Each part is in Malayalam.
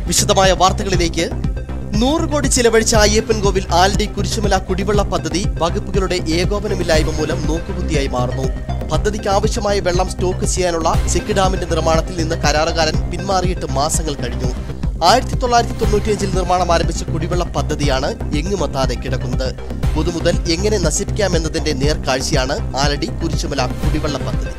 വിശദമായ വാർത്തകളിലേക്ക് നൂറ് കോടി ചിലവഴിച്ച അയ്യപ്പൻകോവിൽ ആൽഡി കുരിശുമല കുടിവെള്ള പദ്ധതി വകുപ്പുകളുടെ ഏകോപനമില്ലായ്മ മൂലം നോക്കുകുത്തിയായി മാറുന്നു പദ്ധതിക്ക് ആവശ്യമായ വെള്ളം സ്റ്റോക്ക് ചെയ്യാനുള്ള ചെക്ക് ഡാമിന്റെ നിർമ്മാണത്തിൽ നിന്ന് കരാറുകാരൻ പിന്മാറിയിട്ട് മാസങ്ങൾ കഴിഞ്ഞു ആയിരത്തി തൊള്ളായിരത്തി തൊണ്ണൂറ്റിയഞ്ചിൽ നിർമ്മാണം ആരംഭിച്ച കുടിവെള്ള പദ്ധതിയാണ് എങ്ങുമെത്താതെ കിടക്കുന്നത് പൊതുമുതൽ എങ്ങനെ നശിപ്പിക്കാമെന്നതിന്റെ നേർക്കാഴ്ചയാണ് ആലടി കുരിശുമല കുടിവെള്ള പദ്ധതി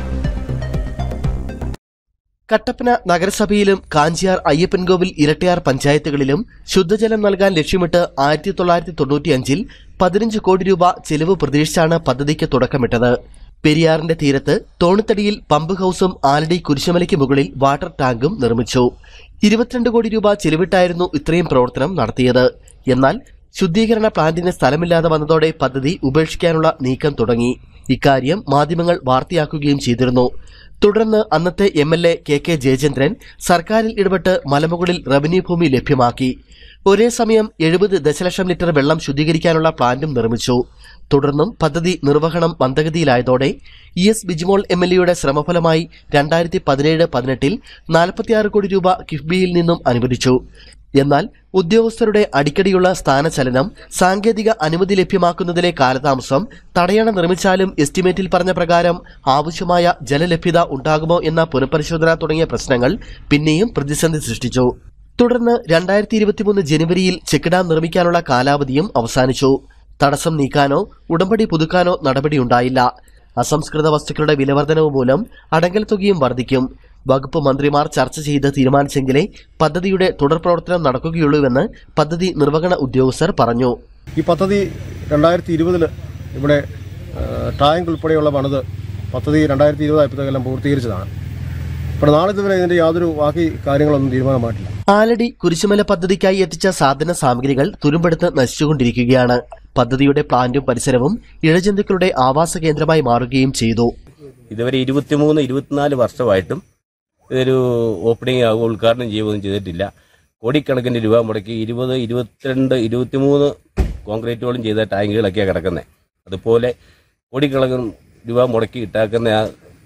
കട്ടപ്പന നഗരസഭയിലും കാഞ്ചിയാർ അയ്യപ്പൻകോവിൽ ഇരട്ടയാർ പഞ്ചായത്തുകളിലും ശുദ്ധജലം നൽകാൻ ലക്ഷ്യമിട്ട് ആയിരത്തി തൊള്ളായിരത്തി തൊണ്ണൂറ്റിയഞ്ചിൽ പതിനഞ്ച് കോടി രൂപ ചെലവ് പ്രതീക്ഷിച്ചാണ് പദ്ധതിക്ക് തുടക്കമിട്ടത് പെരിയാറിന്റെ തീരത്ത് തോണിത്തടിയിൽ പമ്പ് ഹൌസും ആലടി കുരിശുമലയ്ക്ക് മുകളിൽ വാട്ടർ ടാങ്കും നിർമ്മിച്ചു ഇരുപത്തിരണ്ട് കോടി രൂപ ചെലവിട്ടായിരുന്നു ഇത്രയും പ്രവർത്തനം നടത്തിയത് എന്നാൽ ശുദ്ധീകരണ പ്ലാന്റിന് സ്ഥലമില്ലാതെ വന്നതോടെ പദ്ധതി ഉപേക്ഷിക്കാനുള്ള നീക്കം തുടങ്ങി ഇക്കാര്യം മാധ്യമങ്ങൾ വാർത്തയാക്കുകയും ചെയ്തിരുന്നു തുടർന്ന് അന്നത്തെ M L A K K Jayachandran സർക്കാരിൽ ഇടപെട്ട് മലമുകളിൽ റവന്യൂ ഭൂമി ലഭ്യമാക്കി ഒരേ സമയം എഴുപത് ദശലക്ഷം ലിറ്റർ വെള്ളം ശുദ്ധീകരിക്കാനുള്ള പ്ലാന്റും നിർമ്മിച്ചു തുടർന്നും പദ്ധതി നിർവഹണം മന്ദഗതിയിലായതോടെ E S Bijimol M L എയുടെ ശ്രമഫലമായി രണ്ടായിരത്തി പതിനേഴ് പതിനെട്ടിൽ നാൽപ്പത്തിയാറ് കോടി രൂപ കിഫ്ബിയിൽ നിന്നും അനുവദിച്ചു എന്നാൽ ഉദ്യോഗസ്ഥരുടെ അടിക്കടിയുള്ള സ്ഥാനചലനം സാങ്കേതിക അനുമതി ലഭ്യമാക്കുന്നതിലെ കാലതാമസം തടയണ നിർമ്മിച്ചാലും എസ്റ്റിമേറ്റിൽ പറഞ്ഞ പ്രകാരം ആവശ്യമായ ജലലഭ്യത ഉണ്ടാകുമോ എന്ന പുനഃപരിശോധന തുടങ്ങിയ പ്രശ്നങ്ങൾ പിന്നെയും പ്രതിസന്ധി സൃഷ്ടിച്ചു തുടർന്ന് രണ്ടായിരത്തി ഇരുപത്തിമൂന്ന് ജനുവരിയിൽ ചെക്ക് ഡാം നിർമ്മിക്കാനുള്ള കാലാവധിയും അവസാനിച്ചു തടസ്സം നീക്കാനോ ഉടമ്പടി പുതുക്കാനോ നടപടിയുണ്ടായില്ല അസംസ്കൃത വസ്തുക്കളുടെ വിലവർധനവ് മൂലം അടങ്കൽ തുകയും വർദ്ധിക്കും വകുപ്പ് മന്ത്രിമാർ ചർച്ച ചെയ്ത് തീരുമാനിച്ചെങ്കിലേ പദ്ധതിയുടെ തുടർ പ്രവർത്തനം നടക്കുകയുള്ളൂവെന്ന് പദ്ധതി നിർവഹണ ഉദ്യോഗസ്ഥർ പറഞ്ഞു ഈ പദ്ധതി രണ്ടായിരത്തി ഇരുപതിൽ ഇവിടെ ആ, ടാങ്ക് ഉൾപ്പെടെയുള്ള പണിത് പദ്ധതി രണ്ടായിരത്തി ഇരുപതായപ്പോഴത്തേക്കെല്ലാം പൂർത്തീകരിച്ചതാണ് ഇപ്പോൾ നാളിതുവരെ ഇതിൻ്റെ യാതൊരു ബാക്കി കാര്യങ്ങളൊന്നും തീരുമാനമായിട്ടില്ല ആലടി കുരിശുമല പദ്ധതിക്കായി എത്തിച്ച സാധന സാമഗ്രികൾ തുരുമ്പെടുത്ത് നശിച്ചുകൊണ്ടിരിക്കുകയാണ് പദ്ധതിയുടെ പ്ലാന്റും പരിസരവും ഇഴജന്തുക്കളുടെ ആവാസ കേന്ദ്രമായി മാറുകയും ചെയ്തു ഇതുവരെ ഇരുപത്തിമൂന്ന് ഇരുപത്തിനാല് വർഷമായിട്ടും ഇതൊരു ഓപ്പണിംഗ് ആകും ഉദ്ഘാടനം ചെയ്യുകയൊന്നും ചെയ്തിട്ടില്ല കോടിക്കണക്കിന് രൂപ മുടക്കി ഇരുപത് ഇരുപത്തിരണ്ട് ഇരുപത്തിമൂന്ന് കോൺക്രീറ്റുകളും ചെയ്ത ടാങ്കുകളൊക്കെയാണ് കിടക്കുന്നത് അതുപോലെ കോടിക്കണക്കിന് രൂപ മുടക്കി ഇട്ടാക്കുന്ന ആ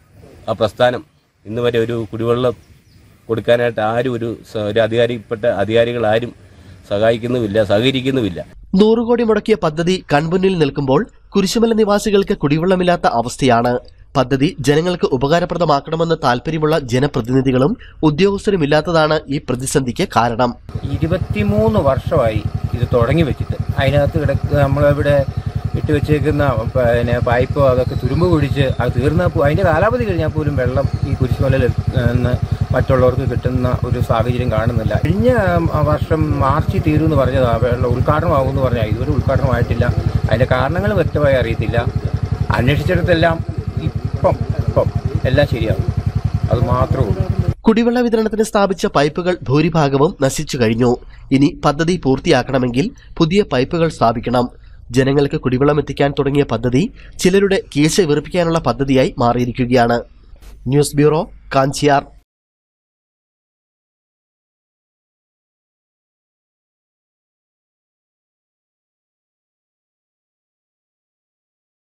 ആ പ്രസ്ഥാനം ഇന്ന് വരെ ഒരു കുടിവെള്ളം കൊടുക്കാനായിട്ട് ആരും ഒരു സ- ഒരു അധികാരിപ്പെട്ട അധികാരികൾ ആരും സഹായിക്കുന്നുമില്ല സഹകരിക്കുന്നുമില്ല നൂറ് കോടി മുടക്കിയ പദ്ധതി കൺമുന്നിൽ നിൽക്കുമ്പോൾ കുരിശുമല നിവാസികൾക്ക് കുടിവെള്ളമില്ലാത്ത അവസ്ഥയാണ് പദ്ധതി ജനങ്ങൾക്ക് ഉപകാരപ്രദമാക്കണമെന്ന് താൽപ്പര്യമുള്ള ജനപ്രതിനിധികളും ഉദ്യോഗസ്ഥരും ഇല്ലാത്തതാണ് ഈ പ്രതിസന്ധിക്ക് കാരണം ഇരുപത്തിമൂന്ന് വർഷമായി ഇത് തുടങ്ങി വെച്ചിട്ട് അതിനകത്ത് കിടക്ക നമ്മളിവിടെ ഇട്ട് വെച്ചേക്കുന്ന പിന്നെ പൈപ്പ് അതൊക്കെ തുരുമ്പ് പിടിച്ച് അത് തീർന്ന അതിന്റെ കാലാവധി കഴിഞ്ഞാൽ പോലും വെള്ളം ഈ കുരിശുമലയിൽ നിന്ന് മറ്റുള്ളവർക്ക് കിട്ടുന്ന ഒരു സാഹചര്യം കാണുന്നില്ല കഴിഞ്ഞ ആ, വർഷം മാർച്ച് തീരുമെന്ന് പറഞ്ഞതാ വെള്ളം ഉദ്ഘാടനമാകുമെന്ന് പറഞ്ഞാൽ ഇതുവരെ ഉദ്ഘാടനമായിട്ടില്ല അതിന്റെ കാരണങ്ങൾ വ്യക്തമായി അറിയത്തില്ല അന്വേഷിച്ചിടത്തെല്ലാം ഇപ്പം ഇപ്പം എല്ലാം ശരിയാകും അത് മാത്രമേ ഉള്ളൂ കുടിവെള്ള വിതരണത്തിന് സ്ഥാപിച്ച പൈപ്പുകൾ ഭൂരിഭാഗവും നശിച്ചു കഴിഞ്ഞു ഇനി പദ്ധതി പൂർത്തിയാക്കണമെങ്കിൽ പുതിയ പൈപ്പുകൾ സ്ഥാപിക്കണം ജനങ്ങൾക്ക് കുടിവെള്ളം എത്തിക്കാൻ തുടങ്ങിയ പദ്ധതി ചിലരുടെ കീശ വീർപ്പിക്കാനുള്ള പദ്ധതിയായി മാറിയിരിക്കുകയാണ് ന്യൂസ് ബ്യൂറോ കാഞ്ചിയാർ